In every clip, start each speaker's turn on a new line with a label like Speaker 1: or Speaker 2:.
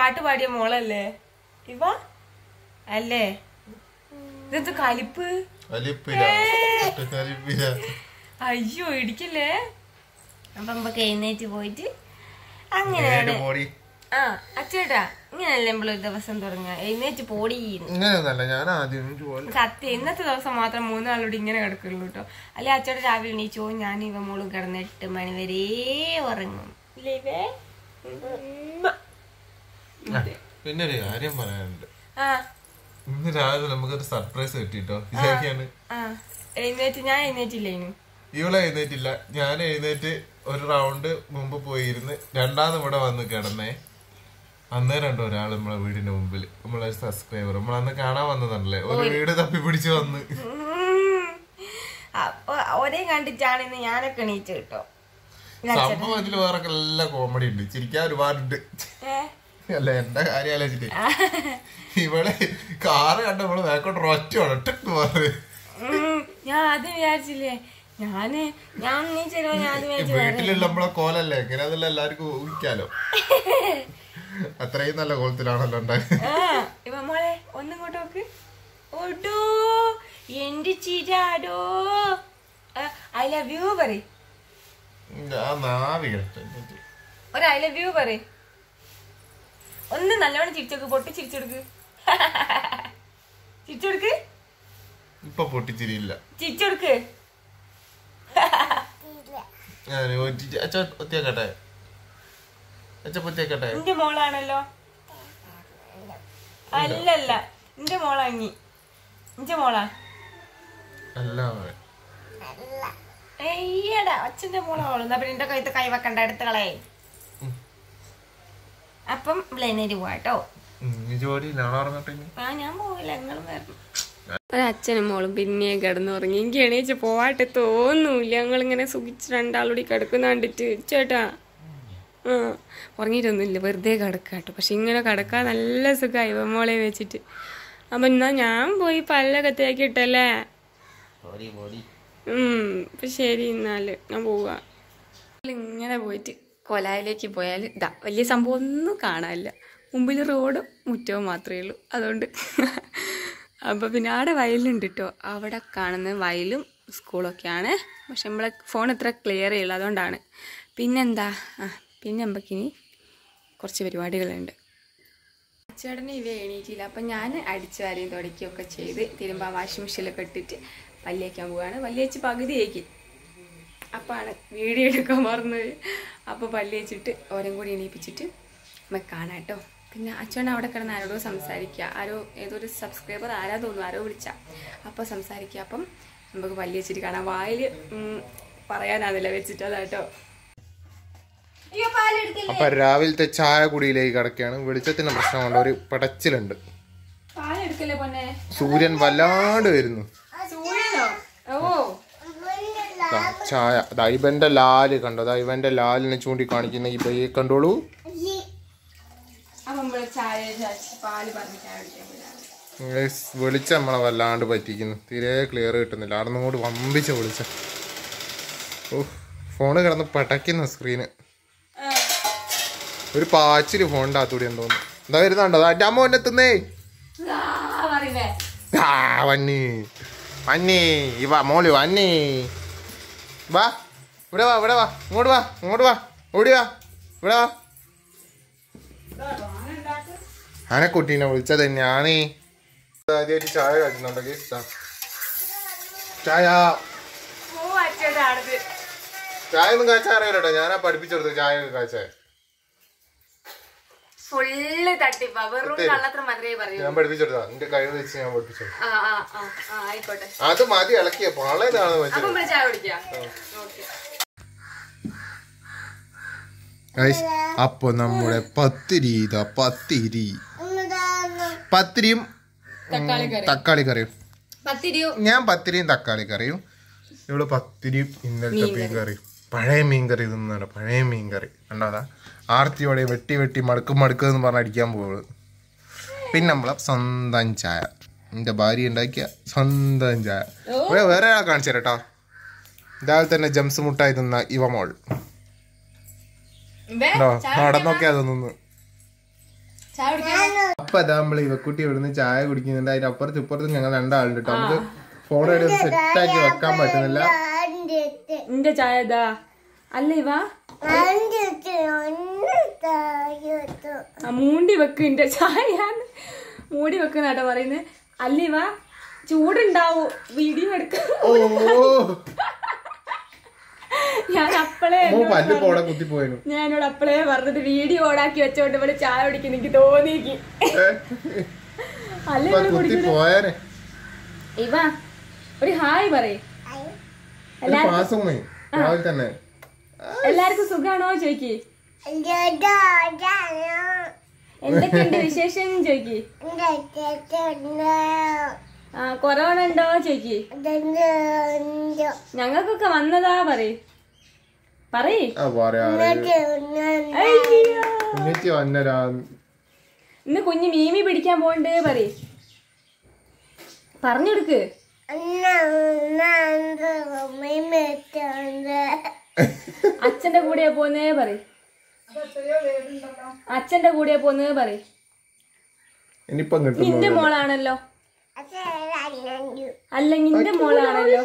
Speaker 1: പാട്ട് പാടിയ മോളല്ലേ ഇവ അല്ലേ ഇതെന്ത് കലിപ്പ്
Speaker 2: കലിപ്പില കലിപ്പില
Speaker 1: അയ്യോ ഇടിക്കല്ലേ അപ്പൊ നമുക്ക് എഴുന്നേറ്റ് പോയിട്ട് അങ്ങനെയാണ്
Speaker 2: പോടി
Speaker 1: ആ അച്ചേട്ടാ ഇങ്ങനെയല്ലേ നമ്മൾ ഒരു ദിവസം തുടങ്ങുക എഴുന്നേറ്റ് പോടി
Speaker 2: ഇങ്ങനെയൊന്നല്ല ഞാൻ ആദ്യം എനിക്ക് പോലെ
Speaker 1: സത്യം ഇന്നത്തെ ദിവസം മാത്രം മൂന്നാളോട് ഇങ്ങനെ കിടക്കുള്ളൂ കേട്ടോ അല്ലെ അച്ചേട്ടൻ രാവിലെ എണീച്ചോ ഞാൻ ഇവ മോളും കിടന്ന് എട്ട് മണി വരെ ഉറങ്ങും ഇല്ലേ ഇവേ? ഉമ്മ.
Speaker 2: പിന്നെ ഒരു കാര്യം പറയാനുണ്ട്
Speaker 1: ആ
Speaker 2: ഇന്ന് രാവിലെ നമുക്കൊരു സർപ്രൈസ് കിട്ടിട്ടോ ഇതൊക്കെയാണ്
Speaker 1: ആ എഴുന്നേറ്റ് ഞാൻ എഴുന്നേറ്റില്ലേനു
Speaker 2: ഇവളെ എഴുന്നേറ്റില്ല ഞാൻ എഴുന്നേറ്റ് ഒരു റൗണ്ട് മുമ്പ് പോയിരുന്ന് രണ്ടാമത് ഇവിടെ വന്ന് കിടന്നേ അന്നേരം ഉണ്ട് ഒരാൾ നമ്മളെ വീടിന്റെ മുമ്പിൽ നമ്മളെ സബ്സ്ക്രൈബർ നമ്മളന്ന് കാണാൻ വന്നതല്ലേ ഒരു വീട് തപ്പി പിടിച്ച് വന്ന്
Speaker 1: ഉം. അപ്പൊ ഒരേ കണ്ടിട്ടാണ് ഇന്ന് ഞാനൊക്കെ എണീറ്റ് കേട്ടോ
Speaker 2: സംഭവം ഇതിൽ വേറെ എല്ലാ കോമഡി ഉണ്ട് ചിരിക്കാൻ ഒരുപാടുണ്ട്
Speaker 1: ഏ
Speaker 2: അല്ല എന്റെ കാര്യം ആലോചിച്ചിട്ട് ഇവളെ കാറ് കണ്ട നമ്മള് വേക്കോട്ട് ഒറ്റ ഒറ്റക്ക് മാറി
Speaker 1: ഉം. ഞാൻ ആദ്യം വിചാരിച്ചില്ലേ ഞാന് ഞാൻ എണീച്ചല്ലോ ഞാൻ ആദ്യം വിചാരിച്ചു
Speaker 2: വീട്ടിലുള്ള നമ്മളെ കോലല്ലേ എങ്ങനെ അതല്ല എല്ലാവർക്കും ഊഹിക്കാലോ അത്രയും നല്ല കോലത്തിലാണല്ലോ ഉണ്ടായത്
Speaker 1: ആ ഇവ മോളെ ഒന്നും ഇങ്ങോട്ട് നോക്ക് ഓടോ എന്റെ ചിരാടോ ഐ ലവ് യു പറ
Speaker 2: ആ നാവി കേട്ടോ
Speaker 1: ഒരു ഐ ലവ് യു പറ ഒന്ന് നല്ലോണം ചിരിച്ചോക്ക് പൊട്ടി ചിരിച്ചെടുക്ക് ചിരിച്ചെടുക്ക്
Speaker 2: ഇപ്പൊ പൊട്ടിച്ചിരിയില്ല
Speaker 1: ചിരിച്ചെടുക്ക്
Speaker 2: ഞാൻ ഒറ്റ- അച്ഛ ഒത്തിയാക്കട്ടെ അച്ഛ പൊത്തിയാക്കട്ടെ
Speaker 1: എന്റെ മോളാണല്ലോ അല്ലല്ല എന്റെ മോളാ ഇനി എന്റെ മോളാ
Speaker 2: അല്ല
Speaker 1: അയ്യടാ അച്ഛന്റെ മോളാ മോള് എന്നാ പിന്നെ എന്റെ കൈത്ത് കൈ വെക്കണ്ട എടുത്ത് കളേ
Speaker 2: ഉം.
Speaker 1: അപ്പം ബ്ലെനേര് പോവാട്ടോ
Speaker 2: ഈ ജോലിയിലാണോ പറഞ്ഞിട്ട്
Speaker 1: ആ ഞാൻ പോവില്ല നിങ്ങളും വരണം ഒരച്ഛനും മോളും പിന്നെ കിടന്നുറങ്ങി എനിക്ക് എണീച്ച് പോവാട്ടെ തോന്നൂല്ല ഞങ്ങളിങ്ങനെ സുഖിച്ച് രണ്ടാളൂടി കിടക്കുന്ന കണ്ടിട്ട് ചേട്ടാ ആ ഉറങ്ങിയിട്ടൊന്നുമില്ല വെറുതെ കിടക്കുക കേട്ടോ പക്ഷെ ഇങ്ങനെ കിടക്കാൻ നല്ല സുഖമായി മോളെ വെച്ചിട്ട് അപ്പം എന്നാ ഞാൻ പോയി പല്ലൊക്കെ തേക്കിട്ടല്ലേ ഉം ഇപ്പൊ ശരി എന്നാല് ഞാൻ പോവാ ഇങ്ങനെ പോയിട്ട് കൊലായിലേക്ക് പോയാൽ ഇതാ വലിയ സംഭവം ഒന്നും കാണാനില്ല മുമ്പിൽ റോഡും മുറ്റവും മാത്രമേ ഉള്ളൂ അതുകൊണ്ട് അപ്പോൾ പിന്നെ അവിടെ വയലുണ്ട് കേട്ടോ അവിടെ കാണുന്ന വയലും സ്കൂളൊക്കെയാണ് പക്ഷെ നമ്മളെ ഫോൺ ഇത്ര ക്ലിയർ ചെയ്യില്ല അതുകൊണ്ടാണ് പിന്നെന്താ ആ പിന്നെ നമുക്കിനി കുറച്ച് പരിപാടികളുണ്ട് ചേട്ടന് ഇവ എണീറ്റില്ല അപ്പം ഞാൻ അടിച്ചു വാരിയും തുടക്കുകയൊക്കെ ചെയ്ത് തിരുമ്പാ വാഷിംഗ് മെഷീനിലൊക്കെ ഇട്ടിട്ട് പല്ലിയേക്കാൻ പോവാണ് പല്ലിയേച്ച് പകുതിയേക്ക് അപ്പാണ് വീഡിയോ എടുക്കാൻ മറന്നത് അപ്പോൾ പല്ല് വെച്ചിട്ട് ഓരം കൂടി എണീപ്പിച്ചിട്ട് നമുക്ക് കാണാം കേട്ടോ പിന്നെ അച്ഛൻ അവിടെ കിടന്ന് ആരോടോ സംസാരിക്കുക ആരോ ഏതോ ഒരു സബ്സ്ക്രൈബർ ആരാ തോന്നുന്നു ആരോ വിളിച്ച അപ്പോൾ സംസാരിക്കുക അപ്പം നമുക്ക് പല്ല് വെച്ചിട്ട് കാണാം വായിൽ പറയാനാവില്ല വെച്ചിട്ട് അതാട്ടോ അയ്യോ പാലെടുക്കില്ല
Speaker 2: അപ്പൊ രാവിലത്തെ ചായ കുടിയിലേക്ക് കിടക്കുകയാണ് വെളിച്ചത്തിന്റെ പ്രശ്നം കൊണ്ട് ഒരു പടച്ചിലുണ്ട്
Speaker 1: പാലെടുക്കല്ലേ പൊന്നെ
Speaker 2: സൂര്യൻ വല്ലാണ്ട് വരുന്നു
Speaker 1: സൂര്യനോ ഓ
Speaker 2: ദാ ചായ ദാ ഇവന്റെ ലാല് കണ്ടോ ദാ ഇവന്റെ ലാലിനെ ചൂണ്ടിക്കാണിക്കുന്ന ഇവയെ കണ്ടോളൂ
Speaker 1: അപ്പൊ നമ്മള് ചായ ചാച്ചി പാല് പറഞ്ഞ് ചായ കുടിക്കാൻ പോയതാണ്.
Speaker 2: Guys, വെളിച്ചം നമ്മളെ വല്ലാണ്ട് പറ്റിക്കുന്നു തീരെ ക്ലിയർ കിട്ടുന്നില്ല അവിടെ നിന്ന് വമ്പിച്ച വെളിച്ചം ഓ ഫോണ് കിടന്ന് പടയ്ക്കുന്ന സ്ക്രീന് ഒരു പാച്ചില് ഫോണിന്റെ അകത്തൂടി എന്ന് തോന്നുന്നു എന്താ വരുന്നുണ്ടോ അന്റെ അമ്മ എന്നെ തിന്നേ
Speaker 1: ആ, പറയുന്നേ
Speaker 2: ആ വന്നി വന്നി ഇവ മോളി വന്നി വാ ഇവിടെ വാ ഇവിടെ വാ ഇങ്ങോട്ട് വാ ഇങ്ങോട്ട് വാ ഓടി വാ ഇവിടെ വാ ആനക്കുട്ടീനെ വിളിച്ചത് ഞാനേ ആദ്യമായിട്ട് ചായ കാച്ചുന്നുണ്ടോ കേസ് ചായ
Speaker 1: ഓ അച്ഛൻ്റെ അടുത്ത്
Speaker 2: ചായ ഒന്നും കാച്ചാൻ അറിയില്ലട്ടോ ഞാനാ പഠിപ്പിച്ചു കൊടുത്തു ചായ ഒക്കെ കാച്ചാൻ
Speaker 1: ഫുള്ള് തട്ടിപ്പാ വെറും കള്ളത്ര മാത്രമേ പറയൂ
Speaker 2: ഞാൻ പഠിപ്പിച്ചു കൊടുത്താ നിന്റെ കഴിവ് വെച്ച് ഞാൻ പഠിപ്പിച്ചു
Speaker 1: ആ ആ ആ ആ ആയിക്കോട്ടെ
Speaker 2: അത് മതി ഇളക്കിയ പളയതാണ്
Speaker 1: അപ്പൊ
Speaker 2: വെച്ചത്
Speaker 1: നമ്മള് ചായ കുടിക്കാം ഓക്കെ
Speaker 2: ഗൈസ് അപ്പൊ നമ്മുടെ പത്തിരി ഇതാ പത്തിരി പത്തിരിയും
Speaker 1: തക്കാളി കറി
Speaker 2: തക്കാളി കറിയും
Speaker 1: പത്തിരിയോ
Speaker 2: ഞാൻ പത്തിരിയും തക്കാളി കറിയും ഇവിടെ പത്തിരിയും ഇന്നലത്തെ മീൻ കറിയും പഴയ മീൻ കറി തിന്നാണ് പഴയ മീൻ കറി കണ്ടോ അതാ ആർത്തിയോടെ വെട്ടി വെട്ടി മടുക്കും മടുക്കും എന്ന് പറഞ്ഞ് അടിക്കാൻ പോകുന്നത് പിന്നെ നമ്മളെ സ്വന്തം ചായ എൻ്റെ ഭാര്യ ഉണ്ടാക്കിയ സ്വന്തം ചായ ഇവിടെ വേറെ ആളെ കാണിച്ചു തരാം കേട്ടോ ഇതാൽ തന്നെ ജംസ് മുട്ടായി തിന്ന ഇവ മോൾ ഉണ്ടോ നടന്നൊക്കെ അത് നിന്ന്
Speaker 1: ചായ കുടിക്കാൻ
Speaker 2: അപ്പൊ അതാ നമ്മള് ഇവക്കുട്ടി ഇവിടുന്ന് ചായ കുടിക്കുന്നുണ്ട് അതിന്റെ അപ്പുറത്ത് ഇപ്പുറത്തും ഞങ്ങൾ രണ്ടാളുണ്ട് കേട്ടോ നമുക്ക് ഫോട്ടോ എടുത്ത് സെറ്റാക്കി വെക്കാൻ പറ്റുന്നില്ല
Speaker 1: നിന്റെ ചായ ഇതാ അല്ല ഇവ ആ, മൂണ്ടി വെക്ക് നിന്റെ ചായ മൂടി വെക്കുന്നാട്ടോ പറയുന്നത് അല്ല ഇവ ചൂടുണ്ടാവൂ വീഡിയോ എടുക്ക
Speaker 2: ഓ
Speaker 1: ഞാൻ അപ്പളേ
Speaker 2: ഓ പല്ല് പോടെ കുത്തി പോയു
Speaker 1: ഞാൻ എന്നോട് അപ്പളേ പറഞ്ഞത് വീഡിയോ ഓണാക്കി വെച്ചോണ്ട് ഇവിടെ ചായ കുടിക്കുന്ന എനിക്ക് തോന്നിക്ക് അല്ല ഇവള്
Speaker 2: കുത്തി
Speaker 1: കുടിക്കുന്ന
Speaker 2: പോയാനെ
Speaker 1: ഇവ ഒരു ഹായ് പറയേ
Speaker 2: ഒരു മാസം പോയി രാവിലെ തന്നെ
Speaker 1: എല്ലാവർക്കും സുഖാണോ ചോയ്ക്ക് എന്തൊക്കെയുണ്ട് വിശേഷം ചോയ്ക്ക് ആ കൊറോണ ഉണ്ടോ ചോയ്ക്ക് ഞങ്ങൾക്കൊക്കെ വന്നതാ പറയ് പറയ്
Speaker 2: ആ പറയാ
Speaker 1: അയ്യോ.
Speaker 2: ഉന്നറ്റി വന്നരാ
Speaker 1: ഇന്ന് കുഞ്ഞ് മീമി പിടിക്കാൻ പോണ്ട് പറയ് പറഞ്ഞെടുക്ക് അച്ഛന്റെ കൂടെയാ പോന്നേ പറയ് അച്ഛന്റെ കൂടെയാ പോന്നേ പറയ്
Speaker 2: ഇനിയിപ്പം കിട്ടും
Speaker 1: നിന്റെ മോളാണല്ലോ അല്ല നിന്റെ മോളാണല്ലോ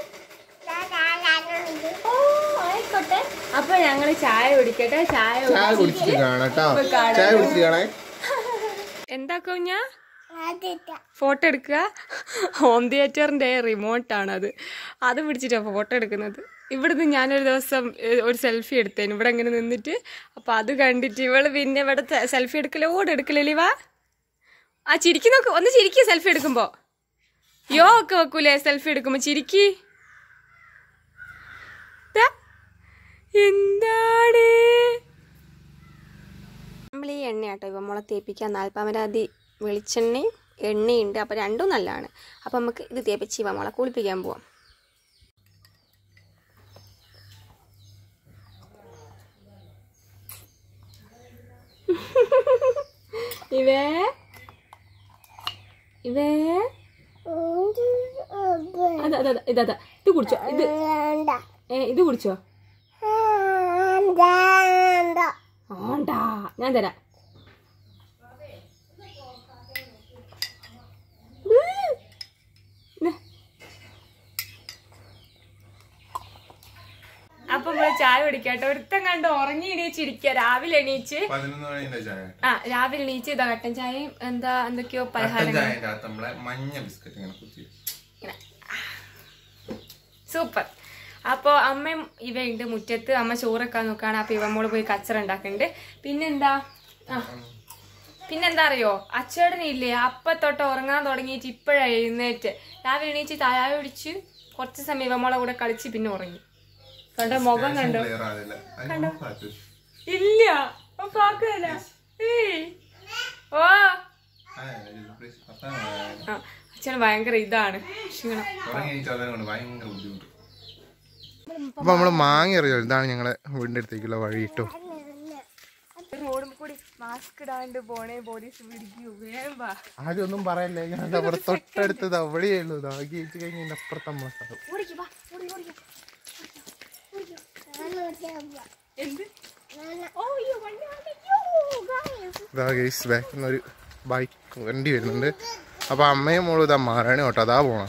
Speaker 1: ഓ, ആയിക്കോട്ടെ അപ്പൊ ഞങ്ങള് ചായ കുടിക്കട്ടെ ചായ
Speaker 2: ചായ കുടിച്ചിട്ട് കാണാം കേട്ടോ ചായ കുടിച്ചിട്ട് കാണാൻ
Speaker 1: എന്താ കുഞ്ഞാ ഫോട്ടോ എടുക്കുക ഹോം തിയേറ്ററിന്റെ റിമോട്ടാണത് അത് പിടിച്ചിട്ടാണ് ഫോട്ടോ എടുക്കുന്നത് ഇവിടുന്ന് ഞാനൊരു ദിവസം ഏഹ്, ഒരു സെൽഫി എടുത്തേന് ഇവിടെ ഇങ്ങനെ നിന്നിട്ട് അപ്പൊ അത് കണ്ടിട്ട് ഇവള് പിന്നെ ഇവിടെ സെൽഫി എടുക്കലോട് എടുക്കലേ വാ ആ ചിരിക്കി നോക്ക് ഒന്ന് ചിരിക്കി സെൽഫി എടുക്കുമ്പോ യോ ഒക്കെ വെക്കൂലേ സെൽഫി എടുക്കുമ്പോ ചിരിക്കി ദാ, എന്താണ് നമ്മൾ ഈ എണ്ണയാട്ടോ ഇപ്പം മുള തേപ്പിക്കാൻ നാൽപ്പാമരാതി വെളിച്ചെണ്ണയും എണ്ണയുണ്ട് അപ്പോൾ രണ്ടും നല്ലതാണ് അപ്പോൾ നമുക്ക് ഇത് തേപ്പിച്ച് ഇവ മുള കുളിപ്പിക്കാൻ പോവാം ഇവേ ഇവേ അതാ അതാ ഇതാ ഇതാ ഇത് കുടിച്ചോ ഇത് ഏ ഇത് കുടിച്ചോ ആണ്ടാ ഞാൻ തരാം അപ്പൊ നമ്മള് ചായ കുടിക്കട്ടെ ഒരുത്തം കണ്ട് ഉറങ്ങി എണീച്ചിരിക്ക രാവിലെ എണീച്ച്
Speaker 2: പതിനൊന്ന് മണിന്റെ ചായ
Speaker 1: ആ രാവിലെ എണീച്ച് ഇതാ കട്ടൻ ചായയും എന്താ എന്തൊക്കെയോ പലഹാരങ്ങൾ
Speaker 2: ചായന്റെ അകത്ത് നമ്മളെ മഞ്ഞ ബിസ്ക്കറ്റ് ഇങ്ങനെ കുത്തി
Speaker 1: ഇങ്ങനെ. സൂപ്പർ അപ്പോൾ അമ്മയും ഇവയുണ്ട് മുറ്റത്ത് അമ്മ ചോറൊക്കെ നോക്കാണ് അപ്പോൾ ഇവമ്മോള് പോയി കച്ചറ ഉണ്ടാക്കുന്നുണ്ട് പിന്നെന്താ ആ പിന്നെന്താ അറിയോ അച്ചേടനില്ലേ അപ്പത്തൊട്ട് ഉറങ്ങാൻ തുടങ്ങിയിട്ട് ഇപ്പോഴാ എഴുന്നേറ്റ് രാവിലെ എണീച്ച് ചായ പിടിച്ച് കുറച്ച് സമയം ഇവമ്മോളെ കൂടെ കളിച്ച് പിന്നെ ഉറങ്ങി കണ്ടോ മുഖം കണ്ടോ
Speaker 2: ക്ലിയർ ആവില്ല അതിന് ഓഫാക്ക്.
Speaker 1: ഇല്ല അപ്പൊ ആക്കുകയല്ല. ഏയ്. ഓ
Speaker 2: ആ, ഇത് please, വർത്താനം പറയാം.
Speaker 1: ആ അച്ഛന് ഭയങ്കര ഇതാണ് ക്ഷീണം
Speaker 2: ഉറങ്ങി എണീറ്റാൽ കൊണ്ട് ഭയങ്കര ബുദ്ധിമുട്ട് അപ്പൊ നമ്മള് മാങ്ങ അറിയോ ഇതാണ് ഞങ്ങളെ വീടിന്റെ അടുത്തേക്കുള്ള വഴി കേട്ടോ
Speaker 1: റോഡും കൂടി മാസ്ക് ഇടാണ്ട് പോണേ പോലീസ് പിടിക്കൂ വേഗം വാ
Speaker 2: ആരും ഒന്നും പറയല്ലേ ഞാൻ അവിടെ തൊട്ടടുത്തത് അവിടെയേ ഉള്ളൂ ഇതാക്കി വെച്ച് കഴിഞ്ഞ ഇതിന്റെ അപ്പുറത്ത് നമ്മളെ സ്ഥലം
Speaker 1: ഓടിക്ക് വാ ഓടി ഓടിക്ക് എന്ത് ഓ അയ്യോ വണ്ടി വണ്ടി അയ്യോ, guys.
Speaker 2: ഇതാ ഗേസ് ബാക്കിൽ നിന്ന് ഒരു ബൈക്ക് വണ്ടി വരുന്നുണ്ട് അപ്പൊ അമ്മയും മോളും ഇതാ മാറാണി കേട്ടോ അതാ പോണം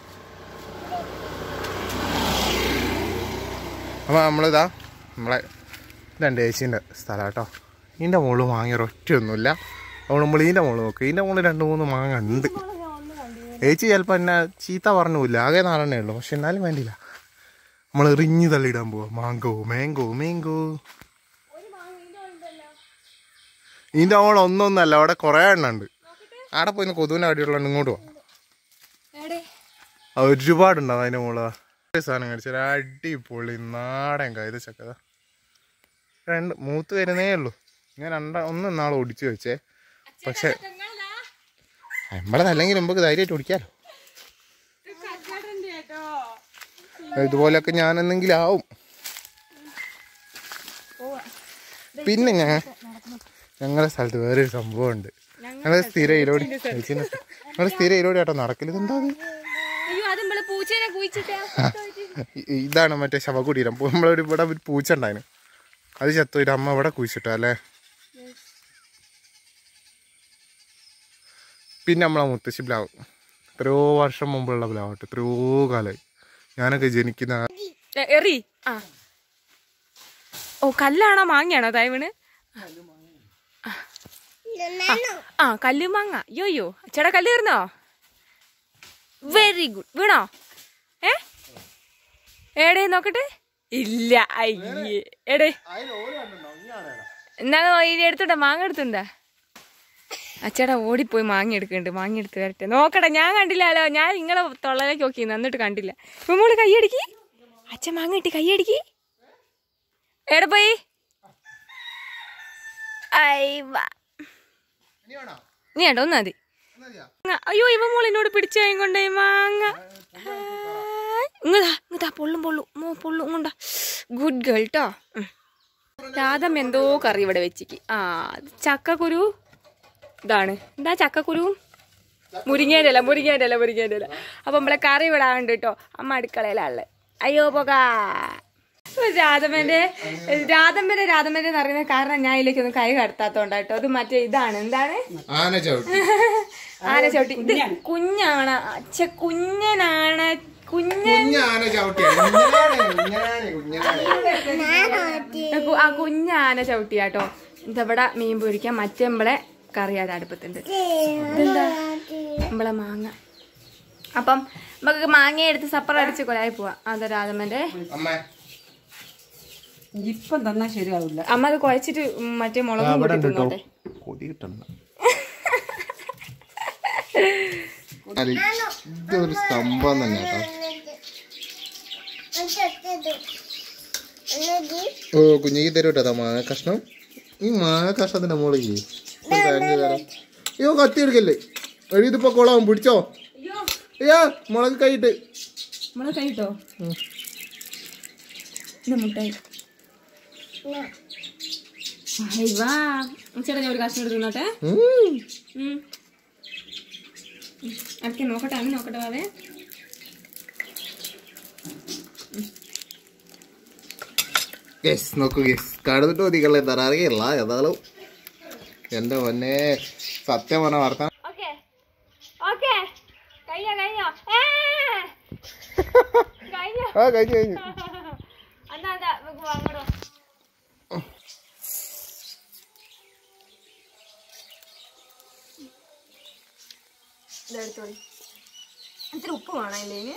Speaker 2: അപ്പൊ നമ്മളിതാ നമ്മളെ രണ്ട് ചേച്ചീൻ്റെ സ്ഥലം കേട്ടോ ഇതിൻ്റെ മോള് വാങ്ങിയ ഒറ്റയൊന്നുമില്ല അവൾ നമ്മൾ ഇതിൻ്റെ മോള് നോക്കുക ഇതിൻ്റെ മോള് രണ്ട് മൂന്ന് മാങ്ങ ഉണ്ട് ചേച്ചി ചിലപ്പോൾ എന്നെ ചീത്ത പറഞ്ഞില്ല ആകെ നാലെണ്ണേ ഉള്ളൂ പക്ഷെ എന്നാലും വേണ്ടിയില്ല നമ്മൾ എറിഞ്ഞു തള്ളിയിടാൻ പോവാ മാങ്കോ മാങ്കോ മാങ്കോ ഇതിന്റെ അവൾ ഒന്നൊന്നല്ല അവിടെ കുറെ എണ്ണം ഉണ്ട് ആടെ പോയി കൊതുവിനെ അടിയുള്ള ഇങ്ങോട്ട് പോവാം
Speaker 1: എടേ
Speaker 2: ഒരുപാടുണ്ടാവും അതിന്റെ മോള് ഒരു സാധനം കഴിച്ചാൽ അടിപൊളി നാടൻ കൈത ചക്കത രണ്ട് മൂത്ത് വരുന്നേ ഉള്ളൂ ഞാൻ രണ്ടാ ഒന്ന് നാളെ ഒടിച്ചു വെച്ചേ പക്ഷെ നമ്മളതല്ലെങ്കിൽ നമുക്ക് ധൈര്യമായിട്ട് ഓടിക്കാലോ ഇതുപോലെയൊക്കെ ഞാൻ എന്തെങ്കിലും ആവും പിന്നെ ഞാൻ ഞങ്ങളുടെ സ്ഥലത്ത് വേറൊരു സംഭവം ഉണ്ട് ഞങ്ങൾ സ്ഥിരം ഇരോടി ഞങ്ങൾ സ്ഥിരം ഇരോടി ആട്ടോ നടക്കല് ഇതെന്താ ഇത്?
Speaker 1: അയ്യോ അത് നമ്മള് പൂച്ചേനെ കുഴിച്ചിട്ടാ
Speaker 2: ഇ- ഇതാണ് മറ്റേ ശവകുടീരം നമ്മളൊരു ഇവിടെ ഒരു പൂച്ച ഉണ്ടായിരുന്നു അത് ചത്തു ഒരു അമ്മ ഇവിടെ കുഴിച്ചിട്ടു അല്ലേ പിന്നെ നമ്മളെ മുത്തശ്ശി പ്ലാവ് എത്രയോ വർഷം മുമ്പുള്ള പ്ലാവട്ടെ എത്രയോ കാലമായി ഞാനൊക്കെ ജനിക്കുന്ന
Speaker 1: എ- എറി ആ ഓ കല്ലാണോ മാങ്ങയാണോ തായ്വണ് ആ കല്ല് മാങ്ങ അയ്യോ അയ്യോ ചേട്ടാ കല്ല് തീർന്നോ വെരി ഗുഡ് വീണോ ഏ എടേ നോക്കട്ടെ ഇല്ല അയ്യേ എടേ എന്നാ ഇനി എടുത്തുണ്ടോ മാങ്ങ എടുത്തുണ്ടാ അച്ചേടാ ഓടിപ്പോയി മാങ്ങ എടുക്കുന്നുണ്ട് മാങ്ങ എടുത്ത് വരട്ടെ നോക്കട്ടെ ഞാൻ കണ്ടില്ലല്ലോ ഞാൻ നിങ്ങളെ തൊള്ളലേക്ക് നോക്കി എന്നിട്ട് കണ്ടില്ല ഇപ്പൊ മോള് കൈയടിക്ക് അച്ഛൻ മാങ്ങ കിട്ടി കൈയടിക്ക് എവിടെ പോയി അയ്യ നീ ഏട്ടോ ഒന്നാ മതി മാങ്ങ. അയ്യോ ഇവ മോൾ എന്നോട് പിടിച്ചായും കൊണ്ടേ മാങ്ങ ഹായ്. ഇങ്ങതാ ഇങ്ങതാ പൊള്ളും പൊള്ളും മോ പൊള്ളും കൊണ്ടാ ഗുഡ് ഗേൾ കേട്ടോ രാധം എന്തോ കറി ഇവിടെ വെച്ചിക്ക് ആ അത് ചക്കക്കുരു ഇതാണ് എന്താ ചക്കക്കുരു മുരിങ്ങേൻ്റെ ഇല മുരിങ്ങേൻ്റെ ഇല മുരിങ്ങേൻ്റെ ഇല അപ്പൊ നമ്മളെ കറി വിടാറുണ്ട് കേട്ടോ അമ്മ അടുക്കളയിലാള് അയ്യോ പോക രാധമ്മന്റെ രാധമ്മന്റെ രാധമ്മന്റെ എന്ന് പറയുന്ന കാരണം ഞാൻ ഇതിലേക്ക് ഒന്ന് കൈ കടത്താത്തോണ്ടാ കേട്ടോ അത് മറ്റേ ഇതാണ് എന്താണ്
Speaker 2: ആന ചവിട്ടി
Speaker 1: ആന ചവിട്ടി ഇത് കുഞ്ഞാണ് അച്ഛ കുഞ്ഞനാണ് കുഞ്ഞൻ
Speaker 2: കുഞ്ഞ ആന ചവിട്ടി
Speaker 1: കു- ആ കുഞ്ഞാന ചവിട്ടിയാട്ടോ ഇതവിടെ മീൻ പൊരിക്കാൻ മറ്റേ കറിയാതെ അടുപ്പത്തുണ്ട് ഇതെന്താ നമ്മളെ മാങ്ങ അപ്പം നമുക്ക് മാങ്ങ എടുത്ത് സപ്പറ അടിച്ച് കൊലായി പോവാം അതെ രാധമ്മന്റെ
Speaker 2: അമ്മ
Speaker 3: ഇപ്പം തന്നാ ശരിയാവില്ല
Speaker 1: അമ്മ അത് കുഴച്ചിട്ട് മറ്റേ മുളകും കൂട്ടി തിന്നോട്ടെ
Speaker 2: കൊതി കിട്ടണ്ട അല്ല, ഇതൊരു സംഭവം തന്നെ കേട്ടോ ഓ കുഞ്ഞിക്ക് തരും കേട്ടോ മാങ്ങ കഷ്ണം ഈ മാങ്ങ കഷ്ണത്തിന്റെ മുകളിൽ അയ്യോ കത്തി എടുക്കല്ലേ എഴുതി ഇതിപ്പോ കൊളാവും പിടിച്ചോ അയ്യാ മുളക് കൈയിട്ട്
Speaker 1: മുളക് കഴിട്ടോ മുട്ടായി ഹായ് വാ ചേട്ടാ ഞാൻ ഒരു കഷ്ണം എടുത്ത് തിന്നോട്ടെ ഉം. അതൊക്കെ നോക്കട്ടെ അമ്മ നോക്കട്ടെ വാവേ
Speaker 2: യെസ് നോക്കൂ യെസ് കടന്നിട്ട് മതികളെ തരാറിയല്ല ഏതായാലും എന്റെ പൊന്നെ സത്യം പറഞ്ഞ വാർത്ത
Speaker 1: ഓക്കെ ഓക്കെ കഴിഞ്ഞോ കഴിഞ്ഞോ ഏ! കഴിഞ്ഞോ
Speaker 2: ആ കഴിഞ്ഞു കഴിഞ്ഞു
Speaker 1: എന്നാ എന്താ നമുക്ക് അങ്ങോട്ട് വാ. ഇതാ എടുത്തോളി. ഇത്തിരി ഉപ്പ് വേണം അതിന്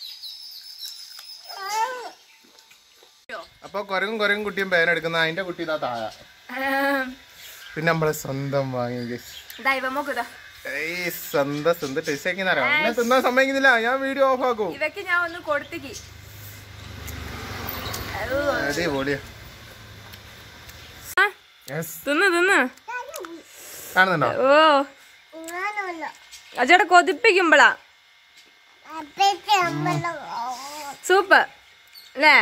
Speaker 2: അപ്പൊ കുരങ്ങും കുരങ്ങും കുട്ടിയും പേനെടുക്കുന്ന അതിന്റെ കുട്ടി ഇതാ താഴ പിന്നെ നമ്മളെ സ്വന്തം വാങ്ങി guys.
Speaker 1: ഇതാ ഇവ നോക്കുതാ
Speaker 2: ഏയ് സ്വന്തം സ്വന്തം ടേസ്റ്റ് ആക്കി അറിയാം എന്നെ തിന്നാൻ സമ്മതിക്കുന്നില്ല ഞാൻ വീഡിയോ ഓഫ് ആക്കും
Speaker 1: ഇവക്ക് ഞാൻ ഒന്ന് കൊടുത്തേക്ക്
Speaker 2: അടിപൊളിയാ
Speaker 1: ആ,
Speaker 2: യെസ്
Speaker 1: തിന്ന് തിന്ന്
Speaker 2: കാണുന്നുണ്ടോ
Speaker 1: ഓ അച്ചോടെ കൊതിപ്പിക്കുമ്പോളാ സൂപ്പർ അല്ലേ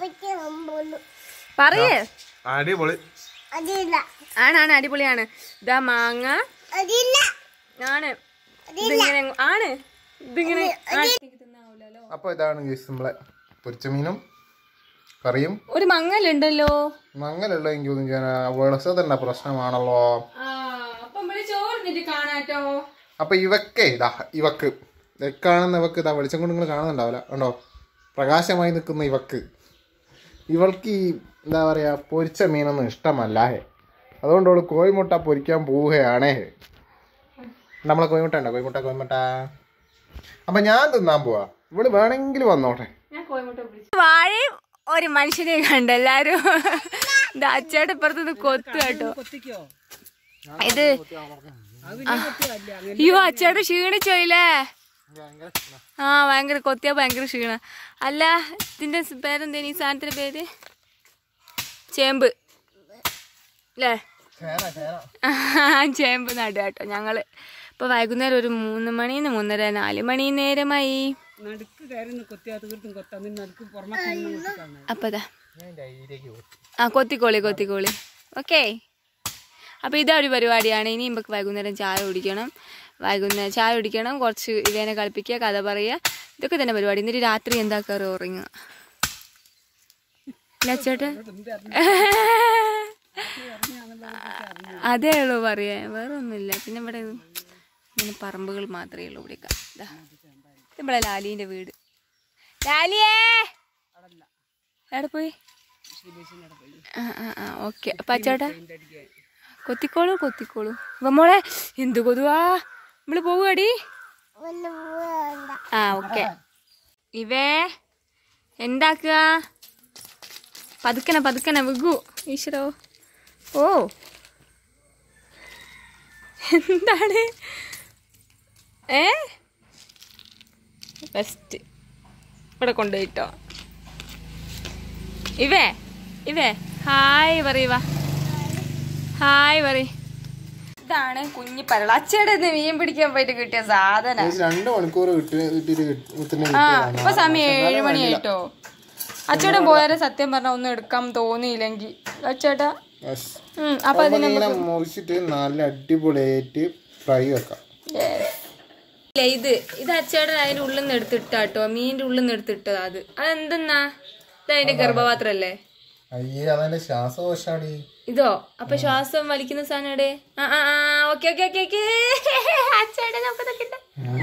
Speaker 1: പറയേ
Speaker 2: അടിപൊളി
Speaker 1: ആണാണ് അടിപൊളിയാണ് ഇതാ മാങ്ങ ആണ് ഇതിങ്ങനെ അങ്ങ്- ആണ് ഇതിങ്ങനെ
Speaker 2: അപ്പൊ ഇതാണ് ഗീസ് നമ്മളെ പൊരിച്ച മീനും കറിയും
Speaker 1: ഒരു മങ്ങലുണ്ടല്ലോ
Speaker 2: മങ്ങലുള്ള എനിക്ക് തോന്നുന്നു ഞാൻ വിളസതന്നെ പ്രശ്നമാണല്ലോ
Speaker 1: ആ അപ്പൊ നമ്മള് ചോറിന്നിട്ട് കാണാട്ടോ
Speaker 2: അപ്പൊ ഇവക്കേ ഇതാ ഇവക്ക് ദേ കാണുന്ന ഇവക്ക് ഇതാ വെളിച്ചം കൊണ്ട് നിങ്ങൾ കാണുന്നുണ്ടാവില്ല കണ്ടോ പ്രകാശമായി നിൽക്കുന്ന ഇവക്ക് ഇവൾക്ക് ഈ എന്താ പറയാ പൊരിച്ച മീനൊന്നും ഇഷ്ടമല്ല ഹേ അതുകൊണ്ട് അവള് കോഴിമുട്ട പൊരിക്കാൻ പോവുകയാണേ നമ്മളെ കോഴിമുട്ട ഉണ്ടോ കോഴിമുട്ട കോഴിമുട്ട അപ്പൊ ഞാൻ തിന്നാൻ പോവാ ഇവള് വേണമെങ്കിൽ വന്നോട്ടെ
Speaker 1: വാഴയും ഒരു മനുഷ്യനെ കണ്ട എല്ലാരും അച്ചയുടെ ഇപ്പുറത്ത് കൊത്തു കേട്ടോ
Speaker 3: കൊത്തിക്കോ
Speaker 1: ഇത് അയ്യോ അച്ചയുടെ ക്ഷീണിച്ചോയില്ലേ ആ ഭയങ്കര കൊത്തിയാ ഭയങ്കര ക്ഷീണ അല്ല ഇതിന്റെ സ് പേരെന്തേനി ഈ സാധനത്തിന്റെ പേര് ചേമ്പ് അല്ലേ ചേമ്പ് നടുക കേട്ടോ ഞങ്ങള് ഇപ്പൊ വൈകുന്നേരം ഒരു മൂന്ന് മണിന്ന് മൂന്നര നാല് മണി നേരമായി
Speaker 3: നടുക്ക് കയറി കൊത്തിയാ തീർത്തും കൊത്താ നിന്ന് നടുക്ക് പുറമെ
Speaker 1: അപ്പൊ ഇതാ ആ കൊത്തിക്കോളി കൊത്തിക്കോളി ഓക്കെ അപ്പോൾ ഇതൊരു പരിപാടിയാണ് ഇനി നമുക്ക് വൈകുന്നേരം ചായ കുടിക്കണം വൈകുന്നേരം ചായ കുടിക്കണം കുറച്ച് ഇവേനെ കളിപ്പിക്കുക കഥ പറയുക ഇതൊക്കെ തന്നെ പരിപാടി എന്നിട്ട് രാത്രി എന്താക്കാറ് ഉറങ്ങുക ലച്ചേട്ടൻ അതേ ഉള്ളൂ പറയാ വേറെ ഒന്നുമില്ല പിന്നെ ഇവിടെ ഇങ്ങനെ പറമ്പുകൾ മാത്രമേ ഉള്ളൂ ഇവിടെയൊക്കെ ഇതാ ഇത് നമ്മളെ ലാലീൻ്റെ വീട് ലാലിയേ എവിടെ പോയി ആ ആ ആ ഓക്കെ അപ്പം അച്ചേട്ടാ കൊത്തിക്കോളൂ കൊത്തിക്കോളൂ അപ്പം മോളെ എന്ത് കൊതുവാ നമ്മള് പോവുകടി ആ ഓക്കെ ഇവേ എന്താക്കുക പതുക്കനെ പതുക്കനെ വിഗു ഈശ്വരോ ഓ എന്താണ് ഏ ബെസ്റ്റ് ഇവിടെ കൊണ്ടുപോയിട്ടോ ഇവേ ഇവേ ഹായ് പറയുക ഹായ് പറയ് ഇതാണ് കുഞ്ഞി പരള അച്ചയുടെ നിന്ന് മീൻ പിടിക്കാൻ പോയിട്ട് കിട്ടിയ സാധനം
Speaker 2: രണ്ട് മണിക്കൂർ കിട്ടി കിട്ടിയിട്ട്
Speaker 1: ആ ഇപ്പൊ സമയം ഏഴ് മണിയായിട്ടോ അച്ചേട്ടൻ പോയാലും സത്യം പറഞ്ഞ ഒന്നും എടുക്കാൻ തോന്നിയില്ലെങ്കിൽ അച്ചേട്ടാ ഉം, അപ്പൊ അതിന്
Speaker 2: ഇങ്ങനെ മുറിച്ചിട്ട് നല്ല അടിപൊളിയായിട്ട് ഫ്രൈ വെക്കാം
Speaker 1: ഇല്ല ഇത് ഇത് അച്ചേട്ടൻ അതിന്റെ ഉള്ളിൽ നിന്ന് എടുത്തിട്ടാട്ടോ മീനിന്റെ ഉള്ളിൽ നിന്ന് എടുത്തിട്ടതാ അത് അതെന്തെന്നാ ഇത് അതിന്റെ ഗർഭപാത്രല്ലേ
Speaker 2: അയ്യേ അതെന്റെ ശ്വാസകോശാടി
Speaker 1: ഇതോ അപ്പൊ ശ്വാസം വലിക്കുന്ന സാധനം ആ ആ ആ ഓക്കെ ഓക്കെ ഓക്കെ ഓക്കെ അച്ചേട്ടൻ നമുക്ക് നോക്കട്ടെ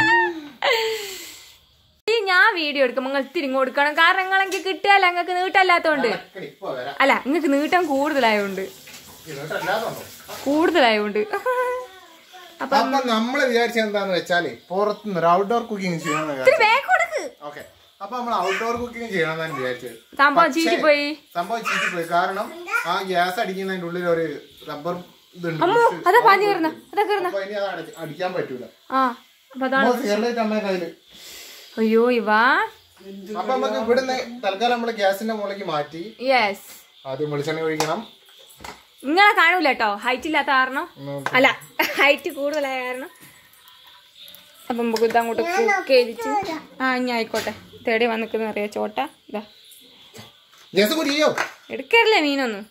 Speaker 1: ഈ ഞാൻ വീഡിയോ എടുക്കുമ്പോ നിങ്ങൾ തിരിഞ്ഞു കൊടുക്കണം കാരണം നിങ്ങളെങ്കിൽ കിട്ടിയാല നിങ്ങൾക്ക് നീട്ടല്ലാത്തോണ്ട്
Speaker 2: ഇപ്പൊ വരാം
Speaker 1: അല്ല നിങ്ങൾക്ക് നീട്ടം കൂടുതലായോണ്ട്
Speaker 2: എന്നിട്ട് അല്ലാതുണ്ടോ
Speaker 1: കൂടുതലായോണ്ട് അപ്പൊ
Speaker 2: അപ്പൊ നമ്മള് വിചാരിച്ച എന്താന്ന് വെച്ചാല് പുറത്തുനിന്ന് ഒരു ഔട്ട്ഡോർ കുക്കിംഗ് ചെയ്യണമെന്ന്
Speaker 1: ഇത്തിരി
Speaker 2: വിചാരിച്ചു
Speaker 1: വേഗം കൊടുക്ക്
Speaker 2: ഓക്കെ അപ്പൊ നമ്മൾ ഔട്ട്ഡോർ കുക്കിംഗ് ചെയ്യണമെന്നാണ് വിചാരിച്ചത്
Speaker 1: സംഭവം
Speaker 2: പക്ഷേ,
Speaker 1: ചീറ്റി പോയി
Speaker 2: സംഭവം ചീറ്റി പോയി കാരണം ആ ഗ്യാസ് അടിക്കുന്നതിന്റെ ഉള്ളിൽ ഒരു റബ്ബർ ഇതുണ്ട്
Speaker 1: അമ്മോ അതാ പാഞ്ഞു കയറുന്ന അതാ കയറുന്ന
Speaker 2: അപ്പൊ ഇനി അത് അടച്ച് അടിക്കാൻ പറ്റൂല
Speaker 1: ആ അപ്പൊ അതാണ്
Speaker 2: സിഗരറ്റ് അമ്മ കയ്യില്
Speaker 1: അയ്യോ ഇവാ
Speaker 2: അപ്പൊ നമുക്ക് ഇവിടുന്ന് തൽക്കാലം നമ്മള് ഗ്യാസിന്റെ മുകളിലേക്ക് മാറ്റി
Speaker 1: യെസ്
Speaker 2: ആദ്യം വെളിച്ചെണ്ണ ഒഴിക്കണം
Speaker 1: നിങ്ങളെ കാണൂല കേട്ടോ ഹൈറ്റ് ഇല്ലാത്ത കാരണം അല്ല ഹൈറ്റ് കൂടുതലായ കാരണം അപ്പൊ നമുക്ക് ഇത് അങ്ങോട്ട് കുക്ക് ചെയ്തിട്ട് ആ ഇനി ആയിക്കോട്ടെ തേടി വന്നിക്കുന്ന അറിയാം ചോട്ട ഇതാ
Speaker 2: ഗ്യാസ് കുരിയോ
Speaker 1: എടുക്കറില്ലേ മീനൊന്നും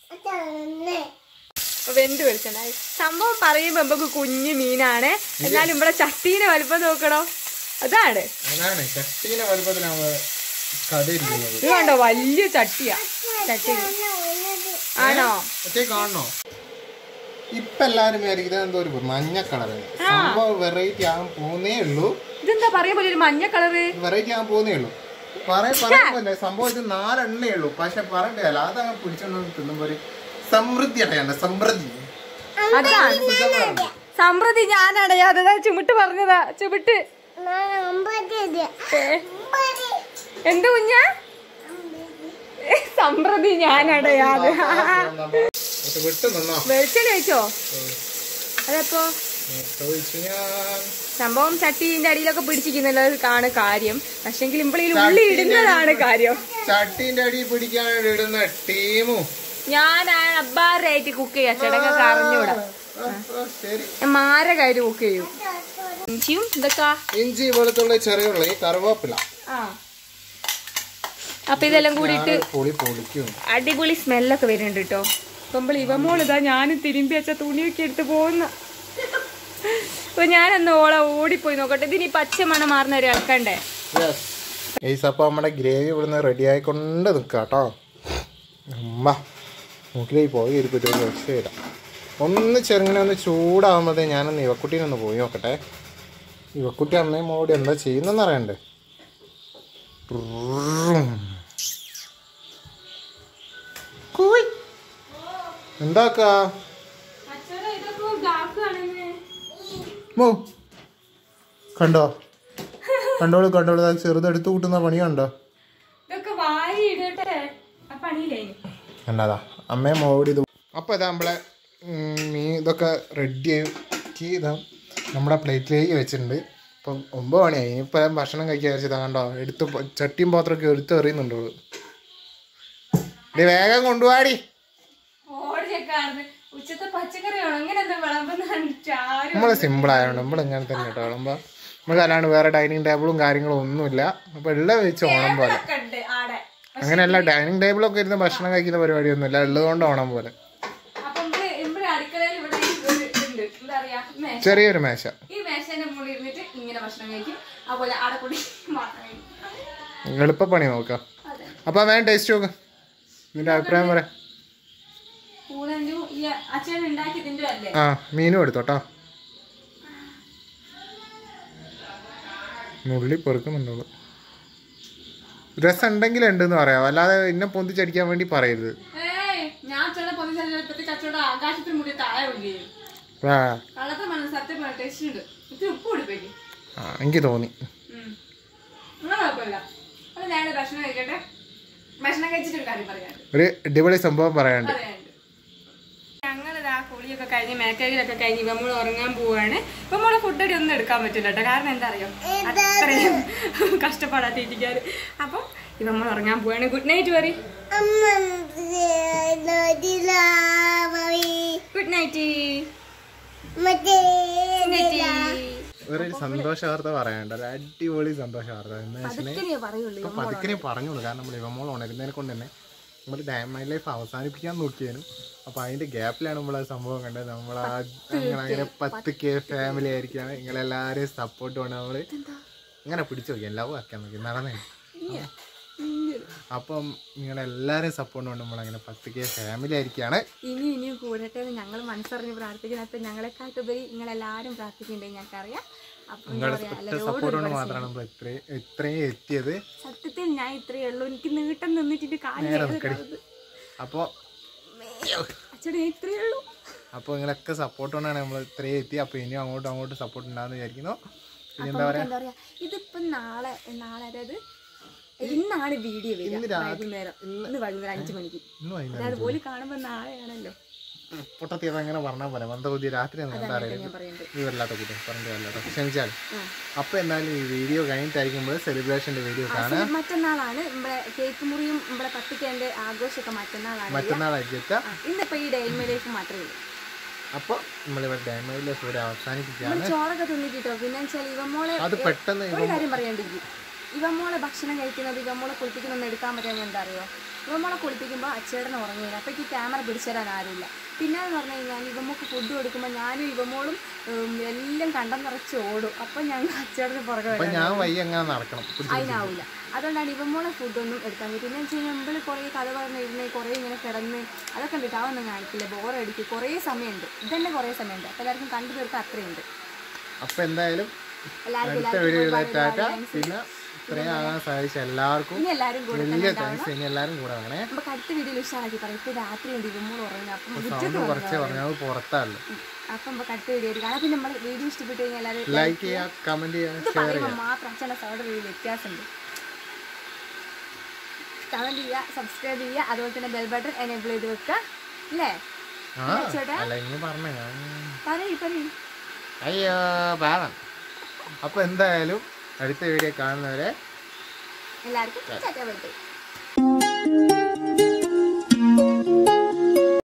Speaker 1: അപ്പൊ വെന്ത് വെളിച്ചണ്ടായി സംഭവം പറയുമ്പോ നമുക്ക് കുഞ്ഞു മീനാണ് എന്നാലും ഇവിടെ ചട്ടീനെ വലുപ്പം നോക്കണോ അതാണ്
Speaker 2: അതാണ് ചട്ടീന്റെ വലുപ്പത്തിലാണ് കഥ ഇരിക്കുന്നത്
Speaker 1: ഇത് കണ്ടോ വലിയ ചട്ടിയാ ചട്ടി ആണോ
Speaker 2: ഒറ്റ കാണണോ ഇപ്പൊ എല്ലാരും വിചാരിക്കുന്നത് എന്തോ ഒരു മഞ്ഞ കളറാണ് സംഭവം വെറൈറ്റി ആകാൻ പോകുന്നേ ഉള്ളൂ
Speaker 1: ഇതെന്താ പറയാ പോലെ ഒരു മഞ്ഞ കളറ്
Speaker 2: വെറൈറ്റി ആകാൻ പോകുന്നേ ഉള്ളൂ പറയാൻ പറയുമ്പോല്ലേ സംഭവം ഇത് നാലെണ്ണേ ഉള്ളൂ പക്ഷെ പറയണ്ടല്ല അതങ്ങ് പിടിച്ചോണ്ട് തിന്നുമ്പോ ഒരു സമൃദ്ധി അടയാണ്ട് സമൃദ്ധി
Speaker 1: അതാണ് സമൃദ്ധി ഞാനടയാതെ ചുമിട്ട് പറഞ്ഞതാ ചുമിട്ട് ഏ, എന്ത് കുഞ്ഞ സമൃദ്ധി ഞാനടയാതെ
Speaker 2: ഇത് വിട്ട് നിന്നോ
Speaker 1: വെളിച്ചെണ്ണ വെച്ചോ അതെപ്പോ
Speaker 2: ഇത് ഒഴിച്ച് ഞാൻ
Speaker 1: സംഭവം ചട്ടീന്റെ അടിയിലൊക്കെ പിടിച്ചിരിക്കുന്നത് ആണ് കാര്യം പക്ഷെങ്കിൽ ഇമ്പളിൽ ഉള്ളി ഇടുന്നതാണ് കാര്യം
Speaker 2: ചട്ടീന്റെ അടി പിടിക്കാൻ ഇടുന്ന ടീമും
Speaker 1: ഞാനാണ് അബ്ബാറായിട്ട് കുക്ക് ചെയ്യാ ചേട്ടങ്ങൾക്ക് അറിഞ്ഞൂടാ
Speaker 2: ആ, ആ, ശരി
Speaker 1: ഞാൻ മാരകായിട്ട് കുക്ക് ചെയ്യും ഇഞ്ചിയും ഇതൊക്കെ
Speaker 2: ഇഞ്ചി വെളുത്തുള്ളി ചെറിയുള്ളി കറുവേപ്പില
Speaker 1: ആ അപ്പൊ ഇതെല്ലാം കൂടിയിട്ട്
Speaker 2: പൊളി പൊളിക്കും
Speaker 1: അടിപൊളി സ്മെല്ലൊക്കെ വരുന്നുണ്ട് കേട്ടോ അപ്പോൾ ഇവമോൾ ഇതാ ഞാനും തിരുമ്പി വെച്ച തുണിയൊക്കെ എടുത്ത് പോകുന്ന അപ്പൊ ഞാനന്ന് ഓളെ ഓടിപ്പോയി നോക്കട്ടെ ഇതിനി പച്ച മണം മാറുന്ന ഒരു ഇളക്കണ്ടേ
Speaker 2: ഏസ് അപ്പോൾ നമ്മുടെ ഗ്രേവി ഇവിടുന്ന് റെഡി ആയിക്കൊണ്ട് നിൽക്കുക കേട്ടോ അമ്മ മൂക്കിലേക്ക് പോയി ഒരു പറ്റും രക്ഷയില്ല ഒന്ന് ചെറുങ്ങനെ ഒന്ന് ചൂടാകുമ്പോഴത്തേ ഞാനൊന്ന് ഇവക്കുട്ടീനൊന്ന് പോയി നോക്കട്ടെ ഇവക്കുട്ടി അമ്മയും മോടി എന്താ ചെയ്യുന്നെന്ന് അറിയണ്ടേ കൂയ്. എന്താക്കാ മോ കണ്ടോ കണ്ടോളൂ കണ്ടോളൂ ദാ ചെറുതെടുത്ത് കൂട്ടുന്ന പണി കണ്ടോ
Speaker 1: ഇതൊക്കെ വാരി ഇടട്ടെ ആ പണിയില്ലേ
Speaker 2: കണ്ടതാ അമ്മയെ മോടി ഇത് അപ്പോൾ ഇതാ നമ്മളെ ഉം, മീൻ ഇതൊക്കെ റെഡി ആക്കി ഇതാ നമ്മുടെ പ്ലേറ്റിലേക്ക് വെച്ചിട്ടുണ്ട് ഇപ്പം ഒമ്പത് മണിയായി ഇനിയിപ്പോൾ ഭക്ഷണം കഴിക്കാൻ വിചാരിച്ചതാ കണ്ടോ എടുത്ത് പ- ചട്ടിയും പാത്രമൊക്കെ എടുത്ത് എറിയുന്നുണ്ടോ ഇത് വേഗം കൊണ്ടുപോവാടി
Speaker 1: ഓടിച്ചേക്കാണ് ഉച്ചത്തെ പച്ചക്കറി അങ്ങനെ എന്താ വിളമ്പെന്ന് കണ്ടിട്ട് ആരും
Speaker 2: നമ്മൾ സിമ്പിൾ ആയതുകൊണ്ട് നമ്മൾ ഇങ്ങനെ തന്നെ കേട്ടോ വിളമ്പോ നമുക്ക് അല്ലാണ്ട് വേറെ ഡൈനിങ് ടേബിളും കാര്യങ്ങളും ഒന്നുമില്ല അപ്പോൾ ഉള്ള വെച്ച് ഓണം പോലെ
Speaker 1: ഒക്കെ ഉണ്ട് ആടെ
Speaker 2: അങ്ങനെയല്ല ഡൈനിങ് ടേബിളൊക്കെ ഇരുന്ന് ഭക്ഷണം കഴിക്കുന്ന പരിപാടിയൊന്നുമില്ല ഉള്ളതുകൊണ്ട് ഓണം പോലെ
Speaker 1: അപ്പൊ ഇവിടെ ഇവിടെ അടുക്കളയിൽ ഇവിടെ ഒരു ഇതുണ്ട് എന്താ പറയാ മേശ
Speaker 2: ചെറിയൊരു മേശ
Speaker 1: ഈ മേശന്റെ മുകളിൽ ഇരുന്നിട്ട് ഇങ്ങനെ ഭക്ഷണം കഴിക്കും അതുപോലെ ആടെ കൂടി മാത്രം കഴിക്കും
Speaker 2: എളുപ്പപ്പണി നോക്കാം
Speaker 1: അതെ
Speaker 2: അപ്പോൾ വേഗം ടേസ്റ്റ് നോക്ക് നിന്റെ അഭിപ്രായം പറയാം
Speaker 1: പൂളഞ്ചു ഈ അച്ഛൻ ഉണ്ടാക്കിയതിന്റെ അല്ലേ
Speaker 2: ആ മീനും എടുത്തോട്ടോ നുള്ളി പെറുക്കുന്നുണ്ടോളൂ രസം ഉണ്ടെങ്കിൽ ഉണ്ടെന്ന് പറയാം അല്ലാതെ എന്നെ പൊന്തിച്ചടിക്കാൻ വേണ്ടി പറയരുത്
Speaker 1: ഏയ് ഞാൻ ചില പൊതുസ്ഥലത്തെ കച്ചവടം ആകാശത്തിന് മുടി താഴെ വീഴുകയും
Speaker 2: ആ
Speaker 1: കള്ളത്തെ മനസ്സ് സത്യം പറഞ്ഞ ടേസ്റ്റ് ഉണ്ട് ഇത് ഉപ്പ് കൊടുപ്പേക്ക്
Speaker 2: ആ, എനിക്ക് തോന്നി
Speaker 1: അങ്ങനെ കുഴപ്പമില്ല അപ്പൊ ഞാൻ ഭക്ഷണം കഴിക്കട്ടെ ഭക്ഷണം കഴിച്ചിട്ടൊരു കാര്യം പറയാനുണ്ട്
Speaker 2: ഒരു അടിപൊളി സംഭവം പറയാനുണ്ട്
Speaker 1: പറയാനുണ്ട് ഞങ്ങളിതാ കുളിയൊക്കെ കഴിഞ്ഞ് മേക്കയിലൊക്കെ കഴിഞ്ഞ് നമ്മൾ ഉറങ്ങാൻ പോവാണ് ഇപ്പൊ നമ്മളെ ഫുഡ് അടി ഒന്നും എടുക്കാൻ പറ്റില്ല കേട്ടോ കാരണം എന്താ അറിയോ അത്രയും കഷ്ടപ്പാടാ തീറ്റിക്കാറ് അപ്പം ഇപ്പൊ നമ്മൾ ഉറങ്ങാൻ പോവാണ് ഗുഡ് നൈറ്റ് പറ ഗുഡ് നൈറ്റ്
Speaker 2: ഒരു സന്തോഷ വാർത്ത പറയാനുണ്ട് ഒരു അടിപൊളി സന്തോഷ വാർത്ത എന്ന് വെച്ചിട്ടുണ്ടെങ്കിൽ
Speaker 1: പറയുള്ളൂ
Speaker 2: ഇപ്പൊ പതുക്കെ പറഞ്ഞോളൂ കാരണം നമ്മൾ ഇവമോൾ ഉണരുന്നതിനെ കൊണ്ട് തന്നെ നമ്മൾ ഡാം മൈ ലൈഫ് അവസാനിപ്പിക്കാൻ നോക്കിയാലും അപ്പൊ അതിന്റെ ഗ്യാപ്പിലാണ് നമ്മൾ ആ സംഭവം കണ്ടത് നമ്മൾ അങ്ങനെ അങ്ങനെ പത്ത് കെ ഫാമിലി ആയിരിക്കാണ് നിങ്ങളെല്ലാരെയും സപ്പോർട്ട് വേണം നമ്മള് ഇങ്ങനെ പിടിച്ചു നോക്കി എല്ലാവരും ആക്കാൻ നോക്കി നടന്നേ അപ്പം നിങ്ങളെല്ലാരെയും സപ്പോർട്ട് കൊണ്ട് നമ്മൾ അങ്ങനെ പത്ത് കെ ഫാമിലി ആയിരിക്കാണ്
Speaker 1: ഇനി ഇനിയും കൂടട്ടെ എന്ന് ഞങ്ങൾ മനസ്സറിഞ്ഞ് പ്രാർത്ഥിക്കുന്നത് അപ്പൊ ഞങ്ങളെക്കാട്ടുപരി നിങ്ങളെല്ലാരും പ്രാർത്ഥിക്കുന്നുണ്ടെങ്കിൽ ഞങ്ങൾക്കറിയാം അപ്പൊ എന്താ
Speaker 2: നിങ്ങളുടെ
Speaker 1: പറയാ
Speaker 2: ഒറ്റ
Speaker 1: എല്ലാവരോടും
Speaker 2: സപ്പോർട്ട് കൊണ്ട്
Speaker 1: ഒരുപാട്
Speaker 2: മാത്രമാണ് നമ്മൾ ഇത്രയും ഇത്രയും എത്തിയത്
Speaker 1: സത്യത്തിൽ ഞാൻ ഇത്രയേ ഉള്ളൂ എനിക്ക് നീട്ടം നിന്നിട്ട് കാര്യം
Speaker 2: നേരെ നിൽക്കടി അപ്പോൾ
Speaker 1: അച്ഛടെ ഞാൻ ഇത്രയേ ഉള്ളൂ
Speaker 2: അപ്പോൾ നിങ്ങളൊക്കെ സപ്പോർട്ട് കൊണ്ടാണ് നമ്മൾ ഇത്രയും എത്തി അപ്പോൾ ഇനിയും അങ്ങോട്ടും അങ്ങോട്ടും സപ്പോർട്ട് ഉണ്ടാകുന്ന വിചാരിക്കുന്നു പിന്നെ എന്താ പറയാ
Speaker 1: എന്താ പറയാ ഇതിപ്പോ നാളെ നാളെ അതായത് ഇന്നാണ് വീഡിയോ
Speaker 2: ഇന്ന്
Speaker 1: വരിക
Speaker 2: രാത്രി-
Speaker 1: വൈകുന്നേരം ഇന്ന് വൈകുന്നേരം അഞ്ചു മണിക്ക്
Speaker 2: ഇന്ന് വൈകുന്നേരം
Speaker 1: അതായത് പോലും കാണുമ്പോ നാളെയാണല്ലോ
Speaker 2: പൊട്ടത്തി അതങ്ങനെ പറഞ്ഞാൽ പോലെ മന്ദബുദ്ധി രാത്രി ഒന്നും എന്താ അറിയില്ല
Speaker 1: ഞാൻ പറയണ്ടേ
Speaker 2: നീ വല്ലാത്ത കുട്ടി പറഞ്ഞു വല്ലാത്ത ക്ഷമിച്ചാൽ അപ്പോൾ എന്തായാലും ഈ വീഡിയോ കഴിഞ്ഞിട്ടായിരിക്കുമ്പോൾ സെലിബ്രേഷൻ്റെ വീഡിയോ കാണാം
Speaker 1: മറ്റന്നാളാണ് നമ്മുടെ കേക്ക് മുറിയും നമ്മുടെ പത്തിക്കേന്റെ ആഘോഷമൊക്കെ മറ്റന്നാളാണ്
Speaker 2: മറ്റന്നാളായിരിക്കും എത്തുക
Speaker 1: ആ, ഇന്നിപ്പോ ഈ ഡെയിമയിലേക്ക് മാത്രമേ ഉള്ളൂ
Speaker 2: അപ്പോൾ നമ്മളിവിടെ ഡാമയിലെ സൂര്യ അവസാനിപ്പിക്കുകയാണ്
Speaker 1: നമ്മള് ചോറൊക്കെ തിന്നിട്ടോ പിന്നെ വെച്ചാൽ ഇവമോളെ
Speaker 2: അത് പെട്ടെന്ന്
Speaker 1: ഒരു കാര്യം പറയാണ്ടിരിക്കും ഇവമോളെ ഭക്ഷണം കഴിക്കുന്നത് ഇവമോളെ കുളിപ്പിക്കുന്നൊന്നും എടുക്കാൻ പറ്റാൻ എന്താ അറിയോ ഇവമോളെ കുളിപ്പിക്കുമ്പോൾ അച്ചേടനെ ഉറങ്ങിയില്ല അപ്പോൾ ഈ ക്യാമറ പിടിച്ചുതരാൻ ആരുമില്ല പിന്നെ എന്ന് പറഞ്ഞു കഴിഞ്ഞാൽ ഇവമ്മക്ക് ഫുഡ് കൊടുക്കുമ്പോൾ ഞാനും ഇവമോളും ഉം, എല്ലാം കണ്ടം നിറച്ച് ഓടും അപ്പം ഞങ്ങൾ അച്ചേടന് പുറകെ
Speaker 2: അപ്പം
Speaker 1: വരാൻ
Speaker 2: ഞാൻ വയ്യ എങ്ങനെ നടക്കണം പിടിച്ച്
Speaker 1: അതിനാവില്ല അതുകൊണ്ടാണ് ഇവമോളെ ഫുഡൊന്നും എടുക്കാൻ പറ്റും പിന്നെ വെച്ച് കഴിഞ്ഞാൽ നമ്മൾ കുറേ കഥ പറഞ്ഞിരുന്ന് കുറേ ഇങ്ങനെ കിടന്ന് അതൊക്കെ ഉണ്ട് അതൊന്നും കാണിക്കില്ല ബോറടിക്കും കുറേ സമയമുണ്ട് ഇതന്നെ കുറേ സമയമുണ്ട് അപ്പോൾ എല്ലാവർക്കും കണ്ടു തീർക്കാൻ അത്രയുണ്ട്
Speaker 2: അപ്പോൾ എന്തായാലും
Speaker 1: എല്ലാവർക്കും
Speaker 2: അടുത്ത
Speaker 1: എല്ലാവർക്കും
Speaker 2: വീഡിയോ
Speaker 1: ഒരുപാട്
Speaker 2: ടാറ്റ
Speaker 1: ഒരുപാട് thanks.
Speaker 2: പിന്നെ ഇത്രയും ആകാൻ സാധിച്ച എല്ലാവർക്കും
Speaker 1: ഇനി എല്ലാവരും കൂടെ
Speaker 2: വലിയ താങ്ക്സ് ഇനി എല്ലാവരും കൂടെ വേണേ
Speaker 1: നമുക്ക് അടുത്ത വീഡിയോയിൽ ഉഷാറാക്കി പറയാം ഇപ്പൊ രാത്രി ഉണ്ട് ഇവമ്മോൾ ഉറങ്ങുന്നത് അപ്പം
Speaker 2: സൗണ്ട്
Speaker 1: ഉച്ചക്ക്
Speaker 2: കുറച്ച് പറഞ്ഞാൽ പുറത്താണല്ലോ
Speaker 1: അപ്പം നമുക്ക് അടുത്ത വീഡിയോ കാണാം പിന്നെ നമ്മൾ വീഡിയോ ഇഷ്ടപ്പെട്ട് കഴിഞ്ഞാൽ എല്ലാവരും
Speaker 2: ലൈക്ക് ചെയ്യുക കമന്റ് ചെയ്യുക
Speaker 1: ഇത്
Speaker 2: ഷെയർ
Speaker 1: പറയുമ്പോൾ മാത്രം അച്ഛൻ്റെ സൗണ്ട് ഒരു വ്യത്യാസമുണ്ട് കമന്റ് ചെയ്യുക സബ്സ്ക്രൈബ് ചെയ്യുക അതുപോലെ തന്നെ ബെൽ ബട്ടൺ എനേബിൾ ചെയ്ത് വെക്കുക അല്ലേ
Speaker 2: ആ
Speaker 1: ചേട്ടാ?
Speaker 2: അല്ല ഇനി പറഞ്ഞ
Speaker 1: പറയ് പറയ്
Speaker 2: അയ്യോ പാവം അപ്പൊ എന്തായാലും അടുത്ത വീഡിയോ കാണുന്നവരെ
Speaker 1: എല്ലാവർക്കും ചാറ്റ ബൈ